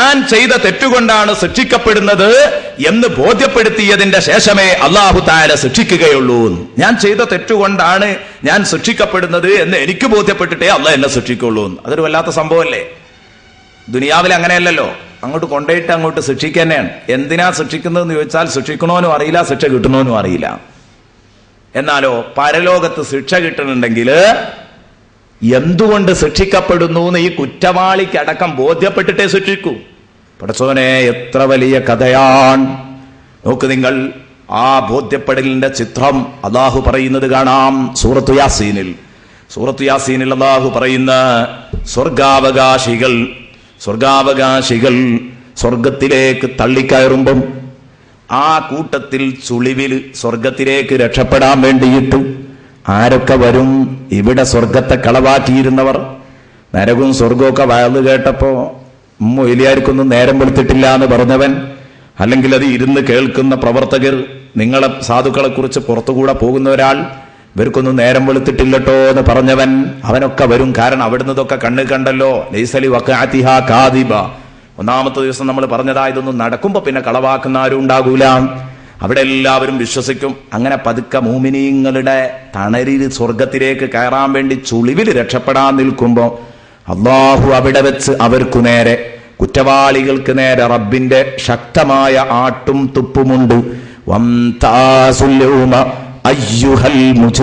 ഞാൻ ചെയ്ത തെറ്റുകൊണ്ടാണ് ശിക്ഷിക്കപ്പെടുന്നത് എന്ന് ബോധ്യപ്പെടുത്തിയതിന്റെ ശേഷമേ അള്ളാഹു താല ശിക്ഷിക്കുകയുള്ളൂ ഞാൻ ചെയ്ത തെറ്റുകൊണ്ടാണ് ഞാൻ ശിക്ഷിക്കപ്പെടുന്നത് എന്ന് എനിക്ക് ബോധ്യപ്പെട്ടിട്ടേ അല്ല എന്നെ ശിക്ഷിക്കുള്ളൂ അതൊരു വല്ലാത്ത സംഭവമല്ലേ ദുനിയാവിൽ അങ്ങനെയല്ലല്ലോ അങ്ങോട്ട് കൊണ്ടുപോയിട്ട് അങ്ങോട്ട് ശിക്ഷിക്കുക തന്നെയാണ് എന്തിനാ ശിക്ഷിക്കുന്നതെന്ന് ചോദിച്ചാൽ ശിക്ഷിക്കണോനും അറിയില്ല ശിക്ഷ കിട്ടണോനും അറിയില്ല എന്നാലോ പരലോകത്ത് ശിക്ഷ കിട്ടുന്നുണ്ടെങ്കിൽ എന്തുകൊണ്ട് ശിക്ഷിക്കപ്പെടുന്നു എന്ന് ഈ കുറ്റവാളിക്കടക്കം ബോധ്യപ്പെട്ടിട്ടേ ശിക്ഷിക്കൂ പടച്ചോനെ എത്ര വലിയ കഥയാണ് നോക്ക് നിങ്ങൾ ആ ബോധ്യപ്പെടലിന്റെ ചിത്രം അള്ളാഹു പറയുന്നത് കാണാം സൂറത്തു യാസീനിൽ സൂറത്തു യാസീനിൽ അള്ളാഹു പറയുന്ന സ്വർഗാവകാശികൾ സ്വർഗാവകാശികൾ സ്വർഗത്തിലേക്ക് തള്ളിക്കയറുമ്പം ആ കൂട്ടത്തിൽ ചുളിവിൽ സ്വർഗത്തിലേക്ക് രക്ഷപ്പെടാൻ വേണ്ടിയിട്ട് ആരൊക്കെ വരും ഇവിടെ സ്വർഗത്തെ കളവാക്കിയിരുന്നവർ നരകവും സ്വർഗമൊക്കെ വയല് കേട്ടപ്പോ മൊയിലിയാർക്കൊന്നും നേരം വെളുത്തിട്ടില്ല എന്ന് പറഞ്ഞവൻ അല്ലെങ്കിൽ അത് ഇരുന്ന് കേൾക്കുന്ന പ്രവർത്തകർ നിങ്ങളെ സാധുക്കളെ കുറിച്ച് പുറത്തുകൂടെ പോകുന്ന ഒരാൾ ഇവർക്കൊന്നും നേരം വെളുത്തിട്ടില്ലട്ടോ എന്ന് പറഞ്ഞവൻ അവനൊക്കെ വരും കാരണം അവിടുന്ന് ഇതൊക്കെ കണ്ണ് കണ്ടല്ലോ നൈസലി വക്കാത്തിഹ കാദിബ ഒന്നാമത്തെ ദിവസം നമ്മൾ പറഞ്ഞതാ ഇതൊന്നും നടക്കുമ്പോ പിന്നെ കളവാക്കുന്ന ആരും ഉണ്ടാകൂല അവിടെ എല്ലാവരും വിശ്വസിക്കും അങ്ങനെ പതുക്കെ മൂമിനീങ്ങളുടെ തണരിൽ സ്വർഗത്തിലേക്ക് കയറാൻ വേണ്ടി ചുളിവിൽ രക്ഷപ്പെടാൻ നിൽക്കുമ്പോ അള്ളാഹു അവിടെ വെച്ച് അവർക്കു നേരെ കുറ്റവാളികൾക്ക് നേരെ റബ്ബിന്റെ ശക്തമായ ആട്ടും തുപ്പുമുണ്ട് വംതാസുൽ യൗമ അയ്യുഹൽ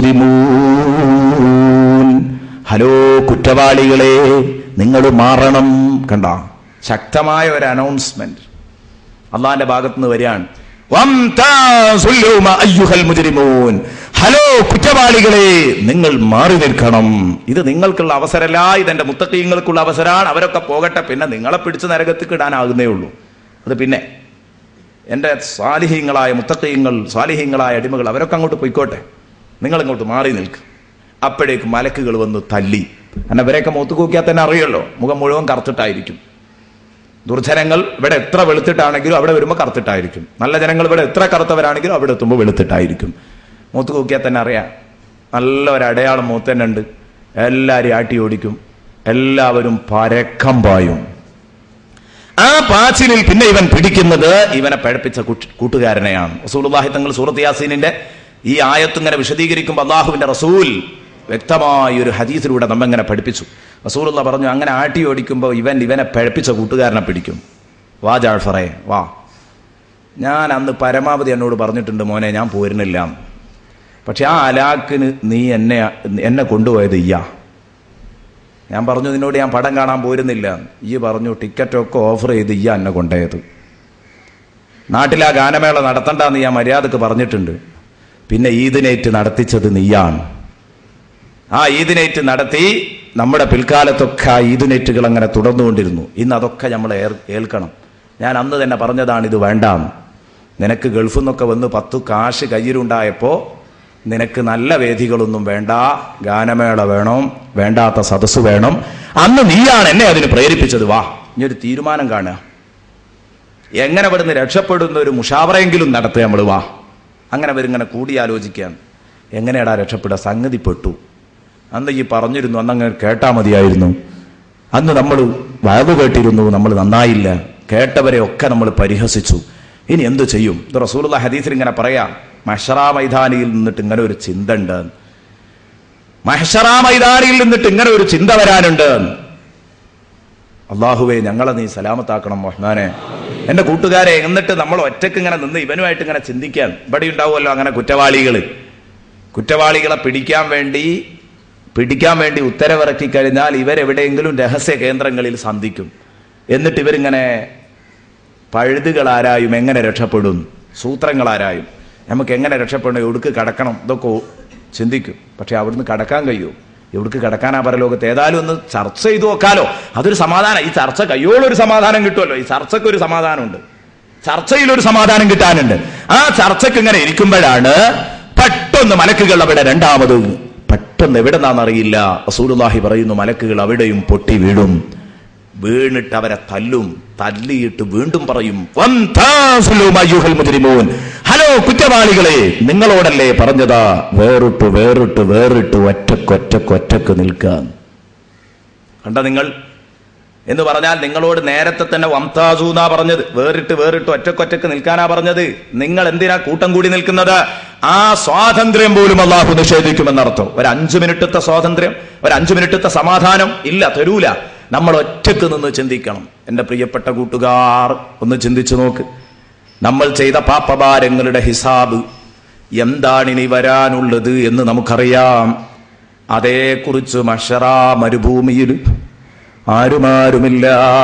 മുജ്രിമൂൻ ഹലോ കുറ്റവാളികളെ നിങ്ങൾ മാറണം കണ്ട ശക്തമായ ഒരു അനൗൺസ്മെന്റ് അള്ളാന്റെ ഭാഗത്തുനിന്ന് വരികയാണ് വംതാസുൽ യൗമ അയ്യുഹൽ മുജ്രിമൂൻ ഹലോ കുറ്റവാളികളെ നിങ്ങൾ മാറി നിൽക്കണം ഇത് നിങ്ങൾക്കുള്ള അവസരമല്ല ഇതെന്റെ മുത്തക്കീങ്ങൾക്കുള്ള അവസരമാണ് അവരൊക്കെ പോകട്ടെ പിന്നെ നിങ്ങളെ പിടിച്ച് നരകത്തിക്ക് ഇടാനാകുന്നേ ഉള്ളൂ അത് പിന്നെ എന്റെ സ്വാലിഹീങ്ങളായ മുത്തക്കീങ്ങൾ സ്വാലിഹീങ്ങളായ അടിമകൾ അവരൊക്കെ അങ്ങോട്ട് പോയിക്കോട്ടെ നിങ്ങൾ ഇങ്ങോട്ട് മാറി നിൽക്ക് അപ്പോഴേക്ക് മലക്കുകൾ വന്ന് തല്ലി കാരണം ഇവരെയൊക്കെ മുത്തു കൂക്കിയാൽ തന്നെ അറിയല്ലോ മുഖം മുഴുവൻ കറുത്തിട്ടായിരിക്കും ദുർജനങ്ങൾ ഇവിടെ എത്ര വെളുത്തിട്ടാണെങ്കിലും അവിടെ വരുമ്പോൾ കറുത്തിട്ടായിരിക്കും നല്ല ജനങ്ങൾ ഇവിടെ എത്ര കറുത്തവരാണെങ്കിലും അവിടെ എത്തുമ്പോൾ വെളുത്തിട്ടായിരിക്കും മൂത്ത് നോക്കിയാൽ തന്നെ അറിയാം നല്ല ഒരു അടയാളം മൂത്ത് തന്നെ ഉണ്ട് എല്ലാവരും ആട്ടി ഓടിക്കും എല്ലാവരും പരക്കം പായും ആ പാച്ചിലിൽ പിന്നെ ഇവൻ പിടിക്കുന്നത് ഇവനെ പഴപ്പിച്ച കൂട്ട്- കൂട്ടുകാരനെയാണ് റസൂലുള്ളാഹി തങ്ങൾ സൂറത്ത് യാസീനിന്റെ ഈ ആയത്ത് ഇങ്ങനെ വിശദീകരിക്കുമ്പോൾ അള്ളാഹുവിന്റെ റസൂൽ വ്യക്തമായ ഒരു ഹദീസിലൂടെ നമ്മങ്ങനെ പഠിപ്പിച്ചു റസൂലുള്ള പറഞ്ഞു അങ്ങനെ ആട്ടി ഓടിക്കുമ്പോൾ ഇവൻ ഇവനെ പഴപ്പിച്ച കൂട്ടുകാരനെ പിടിക്കും വാ ജാഫറെ വാ ഞാൻ അന്ന് പരമാവധി എന്നോട് പറഞ്ഞിട്ടുണ്ട് മോനെ ഞാൻ പോരുന്നില്ല പക്ഷെ ആ അലാക്കിന് നീ എന്നെ എന്നെ കൊണ്ടുപോയത് ഇയ്യാ ഞാൻ പറഞ്ഞു നിന്നോട് ഞാൻ പടം കാണാൻ പോരുന്നില്ല ഈ പറഞ്ഞു ടിക്കറ്റൊക്കെ ഓഫർ ചെയ്ത് ഇയ്യ എന്നെ കൊണ്ടുപോയത് നാട്ടിൽ ആ ഗാനമേള നടത്തണ്ടെന്ന് ഞാൻ മര്യാദക്ക് പറഞ്ഞിട്ടുണ്ട് പിന്നെ ഈദ് നൈറ്റ് നടത്തിച്ചത് നീയാണ് ആ ഈദ് നൈറ്റ് നടത്തി നമ്മുടെ പിൽക്കാലത്തൊക്കെ ആ ഈദ് നൈറ്റുകൾ അങ്ങനെ തുടർന്നുകൊണ്ടിരുന്നു ഇന്ന് അതൊക്കെ നമ്മൾ ഏർ- ഏൽക്കണം ഞാൻ അന്ന് തന്നെ പറഞ്ഞതാണ് ഇത് വേണ്ടാന്ന് നിനക്ക് ഗൾഫിൽ നിന്നൊക്കെ വന്ന് പത്തു കാശ് കയ്യിലുണ്ടായപ്പോ നിനക്ക് നല്ല വേദികളൊന്നും വേണ്ട ഗാനമേള വേണം വേണ്ടാത്ത സദസ്സ് വേണം അന്ന് നീയാണ് എന്നെ അതിന് പ്രേരിപ്പിച്ചത് വാ ഇനി ഒരു തീരുമാനം കാണുക എങ്ങനെ ഇവിടുന്ന് രക്ഷപ്പെടുന്ന ഒരു മുഷാവറയെങ്കിലും നടത്തുക നമ്മൾ വാ അങ്ങനെ അവരിങ്ങനെ കൂടിയാലോചിക്കുകയാണ് എങ്ങനെയാടാ രക്ഷപ്പെടുക സംഗതി പെട്ടു അന്ന് ഈ പറഞ്ഞിരുന്നു അന്ന് അങ്ങനെ കേട്ടാ മതിയായിരുന്നു അന്ന് നമ്മൾ വയവ് കേട്ടിരുന്നു നമ്മൾ നന്നായില്ല കേട്ടവരെ ഒക്കെ നമ്മൾ പരിഹസിച്ചു ഇനി എന്തു ചെയ്യും ഇത് റസൂലുള്ള ഹദീസിൽ ഇങ്ങനെ പറയാം മഷറാ മൈതാനിയിൽ നിന്നിട്ട് ഇങ്ങനെ ഒരു ചിന്ത ഉണ്ട് മഹഷറാ മൈതാനിയിൽ നിന്നിട്ട് ഇങ്ങനെ ഒരു ചിന്ത വരാനുണ്ട് അള്ളാഹുവെ ഞങ്ങളെ നീ സലാമത്താക്കണം മൊഹ്മാനെ എന്റെ കൂട്ടുകാരെ എന്നിട്ട് നമ്മൾ ഒറ്റക്ക് ഇങ്ങനെ നിന്ന് ഇവനുമായിട്ട് ഇങ്ങനെ ചിന്തിക്കാൻ ഇവിടെ ഉണ്ടാവുമല്ലോ അങ്ങനെ കുറ്റവാളികൾ കുറ്റവാളികളെ പിടിക്കാൻ വേണ്ടി പിടിക്കാൻ വേണ്ടി ഉത്തരവിറക്കി കഴിഞ്ഞാൽ ഇവരെവിടെയെങ്കിലും രഹസ്യ കേന്ദ്രങ്ങളിൽ സന്ധിക്കും എന്നിട്ട് ഇവരിങ്ങനെ പഴുതുകൾ ആരായും എങ്ങനെ രക്ഷപ്പെടും സൂത്രങ്ങൾ ആരായും നമുക്ക് എങ്ങനെ രക്ഷപ്പെടണം എവിടുക്ക് കടക്കണം ഇതൊക്കെ ചിന്തിക്കും പക്ഷെ അവിടുന്ന് കടക്കാൻ കഴിയുമോ എവിടുക്ക് കടക്കാനാ പരലോകത്ത് ഏതായാലും ഒന്ന് ചർച്ച ചെയ്തു നോക്കാലോ അതൊരു സമാധാനം ഈ ചർച്ച കയ്യോളൊരു സമാധാനം കിട്ടുമല്ലോ ഈ ചർച്ചയ്ക്ക് ഒരു സമാധാനമുണ്ട് ചർച്ചയിൽ ഒരു സമാധാനം കിട്ടാനുണ്ട് ആ ചർച്ചയ്ക്ക് ഇങ്ങനെ ഇരിക്കുമ്പോഴാണ് പെട്ടെന്ന് മലക്കുകൾ അവിടെ രണ്ടാമത് പെട്ടെന്ന് എവിടെ നിന്നാണെന്നറിയില്ല റസൂലുള്ളാഹി പറയുന്നു മലക്കുകൾ അവിടെയും പൊട്ടി വീഴും വീണിട്ട് അവരെ തല്ലും തല്ലിയിട്ട് വീണ്ടും പറയും "വന്താസുലും അയ്യുഹൽ മുജ്രിമൂൻ." ഹലോ കുറ്റവാളികളെ നിങ്ങളോടല്ലേ പറഞ്ഞതാ വേറിട്ട് വേറിട്ട് വേറിട്ട് ഒറ്റക്ക് ഒറ്റക്ക് ഒറ്റക്ക് നിൽക്കാൻ കണ്ട നിങ്ങൾ എന്ന് പറഞ്ഞാൽ നിങ്ങളോട് നേരത്തെ തന്നെ വംതാസു എന്നാ പറഞ്ഞത് വേറിട്ട് വേറിട്ട് ഒറ്റക്കൊറ്റക്ക് നിൽക്കാനാ പറഞ്ഞത് നിങ്ങൾ എന്തിനാ കൂട്ടം കൂടി നിൽക്കുന്നത് ആ സ്വാതന്ത്ര്യം പോലും അള്ളാഹു നിഷേധിക്കുമെന്നർത്ഥം ഒരു അഞ്ചു മിനിറ്റത്തെ സ്വാതന്ത്ര്യം ഒരു അഞ്ചു മിനിറ്റത്തെ സമാധാനം ഇല്ല തരൂല നമ്മൾ ഒറ്റക്ക് നിന്ന് ചിന്തിക്കണം എന്റെ പ്രിയപ്പെട്ട കൂട്ടുകാർ ഒന്ന് ചിന്തിച്ചു നോക്ക് നമ്മൾ ചെയ്ത പാപ്പഭാരങ്ങളുടെ ഹിസാബ് എന്താണിനി വരാനുള്ളത് എന്ന് നമുക്കറിയാം അതേക്കുറിച്ച് മഷറ മരുഭൂമിയിൽ ആരുമാരുമില്ല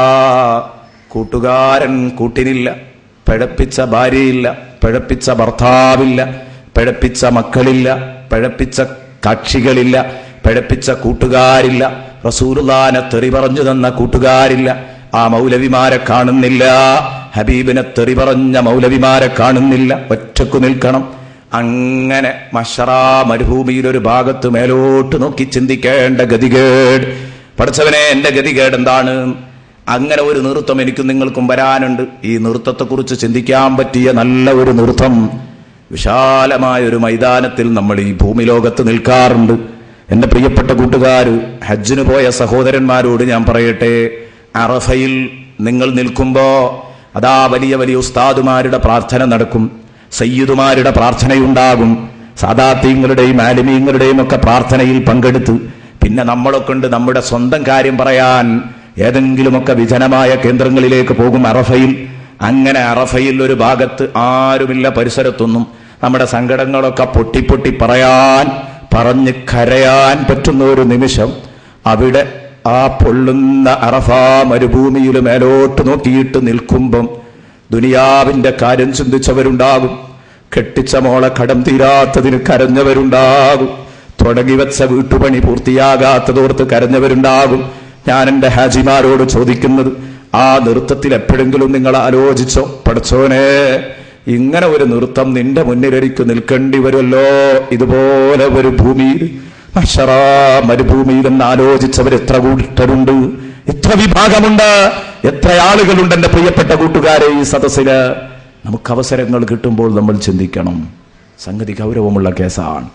കൂട്ടുകാരൻ കൂട്ടിനില്ല പിഴപ്പിച്ച ഭാര്യയില്ല പിഴപ്പിച്ച ഭർത്താവില്ല പിഴപ്പിച്ച മക്കളില്ല പിഴപ്പിച്ച കക്ഷികളില്ല പിഴപ്പിച്ച കൂട്ടുകാരില്ല റസൂലുള്ളാനെ തെറി പറഞ്ഞു തന്ന കൂട്ടുകാരില്ല ആ മൗലവിമാരെ കാണുന്നില്ല ഹബീബിനെ തെറി പറഞ്ഞ മൗലവിമാരെ കാണുന്നില്ല ഒറ്റക്കു നിൽക്കണം അങ്ങനെ മഷറ മരുഭൂമിയിൽ ഒരു ഭാഗത്ത് മേലോട്ട് നോക്കി ചിന്തിക്കേണ്ട ഗതികേട് പഠിച്ചവനെ എന്റെ ഗതികേട് എന്താണ് അങ്ങനെ ഒരു നൃത്തം എനിക്കും നിങ്ങൾക്കും വരാനുണ്ട് ഈ നൃത്തത്തെക്കുറിച്ച് ചിന്തിക്കാൻ പറ്റിയ നല്ല ഒരു നൃത്തം വിശാലമായ ഒരു മൈതാനത്തിൽ നമ്മൾ ഈ ഭൂമി ലോകത്ത് നിൽക്കാറുണ്ട് എന്റെ പ്രിയപ്പെട്ട കൂട്ടുകാര് ഹജ്ജിന് പോയ സഹോദരന്മാരോട് ഞാൻ പറയട്ടെ അറഫയിൽ നിങ്ങൾ നിൽക്കുമ്പോ അതാ വലിയ വലിയ ഉസ്താദുമാരുടെ പ്രാർത്ഥന നടക്കും സയ്യിദുമാരുടെ പ്രാർത്ഥനയുണ്ടാകും സാദാത്യങ്ങളുടെയും ആലിമീങ്ങളുടെയും ഒക്കെ പ്രാർത്ഥനയിൽ പങ്കെടുത്ത് പിന്നെ നമ്മളൊക്കെ ഉണ്ട് നമ്മുടെ സ്വന്തം കാര്യം പറയാൻ ഏതെങ്കിലുമൊക്കെ വിജനമായ കേന്ദ്രങ്ങളിലേക്ക് പോകും അറഫയിൽ അങ്ങനെ അറഫയിൽ ഒരു ഭാഗത്ത് ആരുമില്ല പരിസരത്തൊന്നും നമ്മുടെ സങ്കടങ്ങളൊക്കെ പൊട്ടിപ്പൊട്ടി പറയാൻ പറഞ്ഞ് കരയാൻ പറ്റുന്ന ഒരു നിമിഷം അവിടെ ആ പൊള്ളുന്ന അറഫ മരുഭൂമിയിൽ മേലോട്ട് നോക്കിയിട്ട് നിൽക്കുമ്പം ദുനിയാവിന്റെ കാര്യം ചിന്തിച്ചവരുണ്ടാകും കെട്ടിച്ച മോളെ കടം തീരാത്തതിന് കരഞ്ഞവരുണ്ടാകും തുടങ്ങി വെച്ച വീട്ടുപണി പൂർത്തിയാകാത്തതോർത്ത് കരഞ്ഞവരുണ്ടാകും ഞാൻ എന്റെ ഹാജിമാരോട് ചോദിക്കുന്നത് ആ നൃത്തത്തിൽ എപ്പോഴെങ്കിലും നിങ്ങൾ ആലോചിച്ചോ പഠിച്ചോനെ ഇങ്ങനെ ഒരു നൃത്തം നിന്റെ മുന്നിലൊരിക്കൽ നിൽക്കേണ്ടി വരുമല്ലോ ഇതുപോലെ ഒരു ഭൂമിയിൽ മഷറാ മരുഭൂമിയിൽ എന്ന് ആലോചിച്ചവർ എത്ര കൂട്ടരുണ്ട് എത്ര വിഭാഗമുണ്ട് എത്ര ആളുകളുണ്ട് എന്റെ പ്രിയപ്പെട്ട കൂട്ടുകാരെ ഈ സദസ്സില് നമുക്ക് അവസരങ്ങൾ കിട്ടുമ്പോൾ നമ്മൾ ചിന്തിക്കണം സംഗതി ഗൗരവമുള്ള കേസാണ്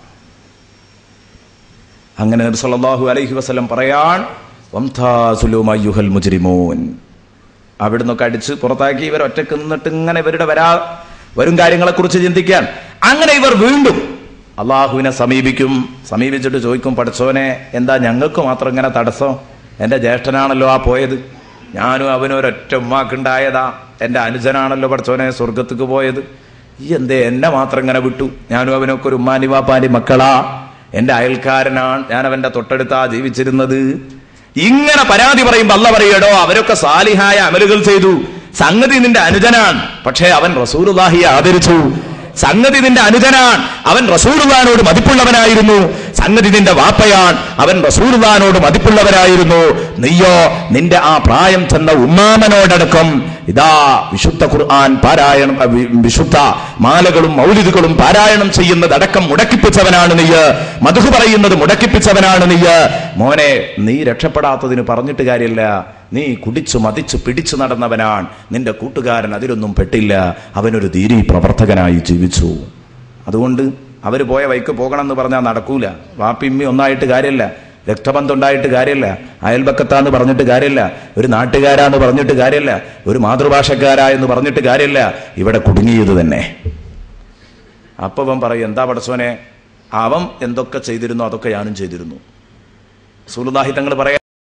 അങ്ങനെ നബി സല്ലല്ലാഹു അലൈഹി വസല്ലം പറയാൻ വംതാസുലുമയ്യുഹൽ മുജ്രിമൂൻ അവിടുന്നൊക്കെ അടിച്ച് പുറത്താക്കി ഇവർ ഒറ്റക്ക് നിന്നിട്ട് ഇങ്ങനെ ഇവരുടെ വരാ വരും കാര്യങ്ങളെ കുറിച്ച് ചിന്തിക്കാൻ അങ്ങനെ ഇവർ വീണ്ടും അള്ളാഹുവിനെ സമീപിക്കും സമീപിച്ചിട്ട് ചോദിക്കും പഠിച്ചോനെ എന്താ ഞങ്ങൾക്ക് മാത്രം ഇങ്ങനെ തടസ്സം എന്റെ ജ്യേഷ്ഠനാണല്ലോ ആ പോയത് ഞാനും അവനും ഒരൊറ്റ ഉമ്മാക്കുണ്ടായതാ എന്റെ അനുജനാണല്ലോ പഠിച്ചോനെ സ്വർഗത്തേക്ക് പോയത് ഈ എന്തേ എന്നെ മാത്രം ഇങ്ങനെ വിട്ടു ഞാനും അവനൊക്കെ ഒരു ഉമ്മാനി വാപ്പാനി മക്കളാ എന്റെ അയൽക്കാരനാണ് ഞാൻ അവന്റെ തൊട്ടടുത്താ ജീവിച്ചിരുന്നത് ഇങ്ങനെ പരാതി പറയുമ്പോ അല്ല പറയടോ അവരൊക്കെ സാലിഹായ അമലുകൾ ചെയ്തു സംഗതി നിന്റെ അനുജനാണ് പക്ഷേ അവൻ റസൂലുള്ളാഹിയെ ആദരിച്ചു സംഗതി നിന്റെ അനുജനാൻ അവൻ റസൂലുള്ളാനോട് മതിപ്പുള്ളവനായിരുന്നു സംഗതി നിന്റെ വാപ്പയാൻ അവൻ റസൂലുള്ളാനോട് മതിപ്പുള്ളവരായിരുന്നു നീയോ നിന്റെ ആ പ്രായം ചെന്ന ഉമ്മാമനോടടക്കം ഇതാ വിശുദ്ധ ഖുർആൻ പാരായണം അ, വി- വിശുദ്ധ മാലകളും മൗലിദുകളും പാരായണം ചെയ്യുന്നതടക്കം മുടക്കിപ്പിച്ചവനാണ് നീ മധു പറയുന്നത് മുടക്കിപ്പിച്ചവനാണ് നീ മോനെ നീ രക്ഷപ്പെടാത്തതിന് പറഞ്ഞിട്ട് കാര്യമില്ല നീ കുടിച്ചു മതിച്ചു പിടിച്ചു നടന്നവനാണ് നിന്റെ കൂട്ടുകാരൻ അതിലൊന്നും പെട്ടില്ല അവനൊരു ധീരി പ്രവർത്തകനായി ജീവിച്ചു അതുകൊണ്ട് അവര് പോയ വൈക്ക് പോകണം എന്ന് പറഞ്ഞാൽ നടക്കൂല വാപ്പിമ്മി ഒന്നായിട്ട് കാര്യമില്ല രക്തബന്ധം ഉണ്ടായിട്ട് കാര്യമില്ല അയൽപക്കത്താന്ന് പറഞ്ഞിട്ട് കാര്യമില്ല ഒരു നാട്ടുകാരാന്ന് പറഞ്ഞിട്ട് കാര്യമില്ല ഒരു മാതൃഭാഷക്കാരാ എന്ന് പറഞ്ഞിട്ട് കാര്യമില്ല ഇവിടെ കുടുങ്ങിയത് തന്നെ അപ്പൊ അവൻ പറയും എന്താ പടച്ചോനെ അവൻ എന്തൊക്കെ ചെയ്തിരുന്നു അതൊക്കെ ഞാനും ചെയ്തിരുന്നു സുലുദാഹി തങ്ങൾ പറയാ